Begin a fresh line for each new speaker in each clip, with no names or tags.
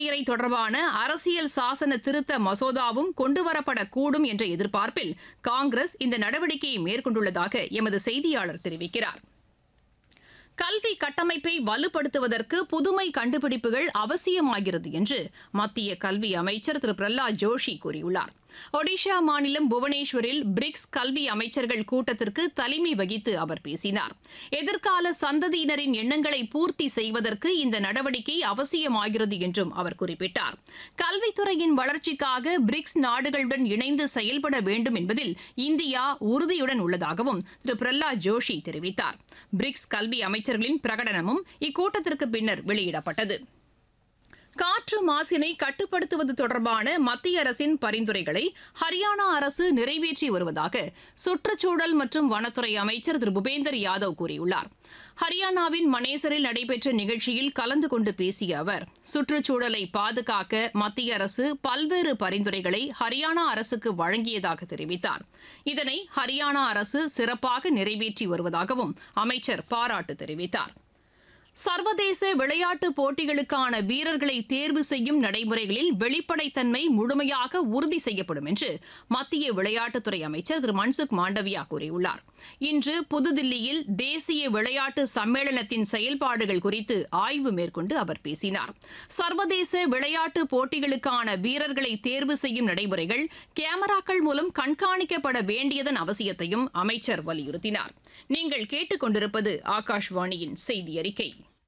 இறை தொடர்பான அரசியல் சாசன திருத்த மசோதாவும் கொண்டுவரப்படக்கூடும் என்ற எதிர்பார்ப்பில் காங்கிரஸ் இந்த நடவடிக்கையை மேற்கொண்டுள்ளதாக எமது செய்தியாளர் தெரிவிக்கிறார் கல்வி கட்டமைப்பை வலுப்படுத்துவதற்கு புதுமை கண்டுபிடிப்புகள் அவசியமாகிறது என்று மத்திய கல்வி அமைச்சர் திரு பிரஹ்லாத் ஜோஷி கூறியுள்ளார் ஒடிஷா மாநிலம் புவனேஸ்வரில் பிரிக்ஸ் கல்வி அமைச்சர்கள் கூட்டத்திற்கு தலைமை வகித்து அவர் பேசினார் எதிர்கால சந்ததியினரின் எண்ணங்களை பூர்த்தி செய்வதற்கு இந்த நடவடிக்கை அவசியமாகிறது என்றும் அவர் குறிப்பிட்டார் கல்வித்துறையின் வளர்ச்சிக்காக பிரிக்ஸ் நாடுகளுடன் இணைந்து செயல்பட வேண்டும் என்பதில் இந்தியா உறுதியுடன் உள்ளதாகவும் திரு பிரஹ்லாத் ஜோஷி தெரிவித்தார் பிரிக்ஸ் கல்வி அமைச்சர்களின் பிரகடனமும் இக்கூட்டத்திற்கு பின்னர் வெளியிடப்பட்டது காற்று மாசினை கட்டுப்படுத்துவது தொடர்பான மத்திய அரசின் பரிந்துரைகளை ஹரியானா அரசு நிறைவேற்றி வருவதாக சுற்றுச்சூழல் மற்றும் வனத்துறை அமைச்சர் திரு பூபேந்தர் யாதவ் கூறியுள்ளார் ஹரியானாவின் மனேசரில் நடைபெற்ற நிகழ்ச்சியில் கலந்து கொண்டு பேசிய அவர் சுற்றுச்சூழலை பாதுகாக்க மத்திய அரசு பல்வேறு பரிந்துரைகளை ஹரியானா அரசுக்கு வழங்கியதாக தெரிவித்தார் இதனை ஹரியானா அரசு சிறப்பாக நிறைவேற்றி வருவதாகவும் அமைச்சர் பாராட்டு தெரிவித்தார் சர்வதேச விளையாட்டுப் போட்டிகளுக்கான வீரர்களை தேர்வு செய்யும் நடைமுறைகளில் வெளிப்படைத்தன்மை முழுமையாக உறுதி செய்யப்படும் என்று மத்திய விளையாட்டுத்துறை அமைச்சர் திரு மன்சுக் மாண்டவியா கூறியுள்ளார் இன்று புதுதில்லியில் தேசிய விளையாட்டு சம்மேளனத்தின் செயல்பாடுகள் குறித்து ஆய்வு மேற்கொண்டு அவர் பேசினார் சர்வதேச விளையாட்டுப் போட்டிகளுக்கான வீரர்களை தேர்வு செய்யும் நடைமுறைகள் கேமராக்கள் மூலம் கண்காணிக்கப்பட வேண்டியதன் அவசியத்தையும் அமைச்சர் வலியுறுத்தினார் நீங்கள் கேட்டுக்கொண்டிருப்பது ஆகாஷ்வாணியின் செய்தி அறிக்கை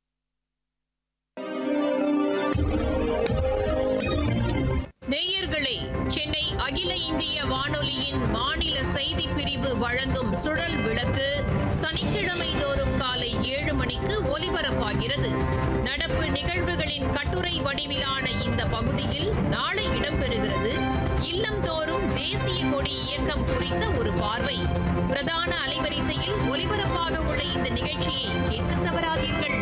நேயர்களே சென்னை அகில இந்திய வானொலியின் மாநில செய்திப் பிரிவு வழங்கும் சுழல் விளக்கு சனிக்கிழமை தோறும் காலை ஏழு மணிக்கு ஒலிபரப்பாகிறது நடப்பு நிகழ்வுகளின் கட்டுரை வடிவிலான இந்த பகுதியில் நாளை இடம்பெறுகிறது இல்லம்தோறும் தேசிய கொடி இயக்கம் குறித்த ஒரு பார்வை பிரதான அலைவரிசையில் ஒலிபரப்பாக உள்ள இந்த நிகழ்ச்சியை கேட்க தவறாதீர்கள்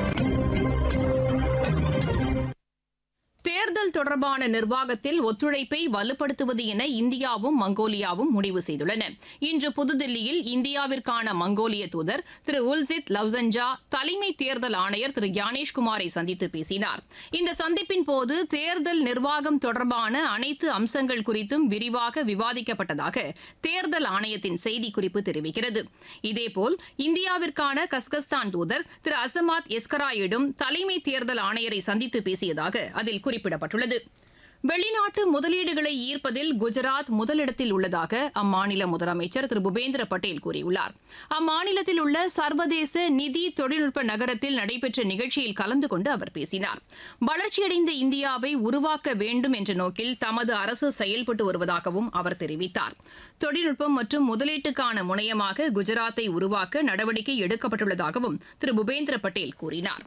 தேர்தல் தொடர்பான நிர்வாகத்தில் ஒத்துழைப்பை வலுப்படுத்துவது என இந்தியாவும் மங்கோலியாவும் முடிவு செய்துள்ளன இன்று புதுதில்லியில் இந்தியாவிற்கான மங்கோலிய தூதர் திரு உல்சித் லவ்சன்ஜா தலைமை தேர்தல் ஆணையர் திரு ஞானேஷ்குமாரை சந்தித்து பேசினார் இந்த சந்திப்பின் போது தேர்தல் நிர்வாகம் தொடர்பான அனைத்து அம்சங்கள் குறித்தும் விரிவாக விவாதிக்கப்பட்டதாக தேர்தல் ஆணையத்தின் செய்திக்குறிப்பு தெரிவிக்கிறது இதேபோல் இந்தியாவிற்கான கஸ்கஸ்தான் தூதர் திரு அசமாத் எஸ்கராயிடும் தலைமை தேர்தல் ஆணையரை சந்தித்து பேசியதாக அதில் குறிப்பிடப்பட்டுள்ளது வெளிநாட்டு முதலீடுகளை ஈர்ப்பதில் குஜராத் முதலிடத்தில் உள்ளதாக அம்மாநில முதலமைச்சர் திரு பூபேந்திர பட்டேல் கூறியுள்ளார் அம்மாநிலத்தில் உள்ள சர்வதேச நிதி தொழில்நுட்ப நகரத்தில் நடைபெற்ற நிகழ்ச்சியில் கலந்து கொண்டு அவர் பேசினார் வளர்ச்சியடைந்த இந்தியாவை உருவாக்க வேண்டும் என்ற நோக்கில் தமது அரசு செயல்பட்டு வருவதாகவும் அவர் தெரிவித்தார் தொழில்நுட்பம் மற்றும் முதலீட்டுக்கான முனையமாக குஜராத்தை உருவாக்க நடவடிக்கை எடுக்கப்பட்டுள்ளதாகவும் திரு பூபேந்திர பட்டேல் கூறினார்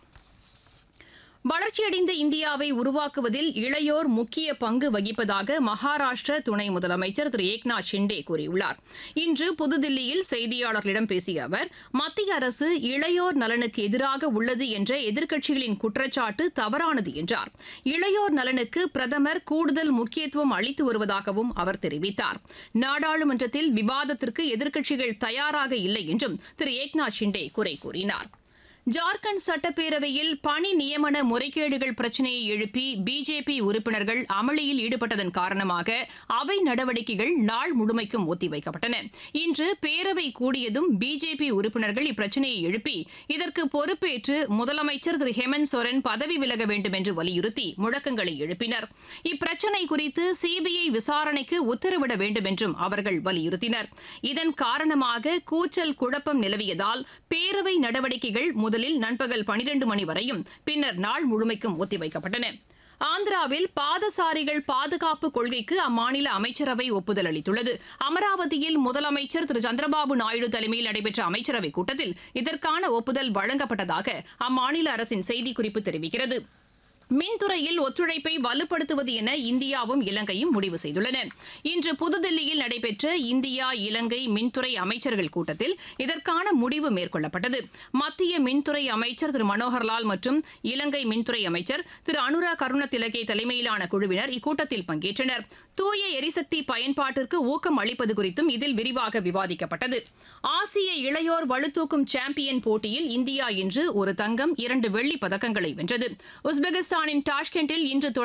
வளர்ச்சியடைந்த இந்தியாவை உருவாக்குவதில் இளையோர் முக்கிய பங்கு வகிப்பதாக மகாராஷ்டிர துணை முதலமைச்சர் திரு ஏக்நாத் ஷிண்டே கூறியுள்ளார் இன்று புதுதில்லியில் செய்தியாளர்களிடம் பேசிய அவர் மத்திய அரசு இளையோர் நலனுக்கு எதிராக உள்ளது என்ற எதிர்க்கட்சிகளின் குற்றச்சாட்டு தவறானது என்றார் இளையோர் நலனுக்கு பிரதமர் கூடுதல் முக்கியத்துவம் அளித்து வருவதாகவும் அவர் தெரிவித்தார் நாடாளுமன்றத்தில் விவாதத்திற்கு எதிர்க்கட்சிகள் தயாராக இல்லை என்றும் திரு ஏக்நாத் ஷிண்டே குறை கூறினார் ஜார்க்கண்ட் சட்டப்பேரவையில் பணி நியமன முறைகேடுகள் பிரச்சினையை எழுப்பி பிஜேபி உறுப்பினர்கள் அமளியில் ஈடுபட்டதன் காரணமாக அவை நடவடிக்கைகள் நாள் முழுமைக்கும் ஒத்திவைக்கப்பட்டன இன்று பேரவை கூடியதும் பிஜேபி உறுப்பினர்கள் இப்பிரச்சினையை எழுப்பி இதற்கு பொறுப்பேற்று முதலமைச்சர் திரு ஹேமந்த் சோரன் பதவி விலக வேண்டும் என்று வலியுறுத்தி முழக்கங்களை எழுப்பினர் இப்பிரச்சினை குறித்து சிபிஐ விசாரணைக்கு உத்தரவிட வேண்டும் என்றும் அவர்கள் வலியுறுத்தினர் இதன் காரணமாக கூச்சல் குழப்பம் நிலவியதால் பேரவை நடவடிக்கைகள் முதலில் நண்பகல் பனிரண்டு மணி வரையும் பின்னர் நாள் முழுமைக்கும் ஒத்திவைக்கப்பட்டன ஆந்திராவில் பாதசாரிகள் பாதுகாப்பு கொள்கைக்கு அம்மாநில அமைச்சரவை ஒப்புதல் அளித்துள்ளது அமராவதியில் முதலமைச்சர் திரு சந்திரபாபு நாயுடு தலைமையில் நடைபெற்ற அமைச்சரவைக் கூட்டத்தில் இதற்கான ஒப்புதல் வழங்கப்பட்டதாக அம்மாநில அரசின் செய்திக்குறிப்பு தெரிவிக்கிறது மின்துறையில் ஒத்துழைப்பை வலுப்படுத்துவது என இந்தியாவும் இலங்கையும் முடிவு செய்துள்ளன இன்று புதுதில்லியில் நடைபெற்ற இந்தியா இலங்கை மின்துறை அமைச்சர்கள் கூட்டத்தில் இதற்கான முடிவு மேற்கொள்ளப்பட்டது மத்திய மின்துறை அமைச்சர் திரு மனோகர்லால் மற்றும் இலங்கை மின்துறை அமைச்சர் திரு அனுரா கருணதிலகே தலைமையிலான குழுவினர் இக்கூட்டத்தில் பங்கேற்றனர் தூய எரிசக்தி பயன்பாட்டிற்கு ஊக்கம் அளிப்பது குறித்தும் இதில் விரிவாக விவாதிக்கப்பட்டது ஆசிய இளையோர் பளுதூக்கும் சாம்பியன் போட்டியில் இந்தியா இன்று ஒரு தங்கம் இரண்டு வெள்ளிப் பதக்கங்களை வென்றது உஸ்பெகிஸ்தான் உஸ்பெகிஸ்தானின் டாஷ்கெண்டில் இன்று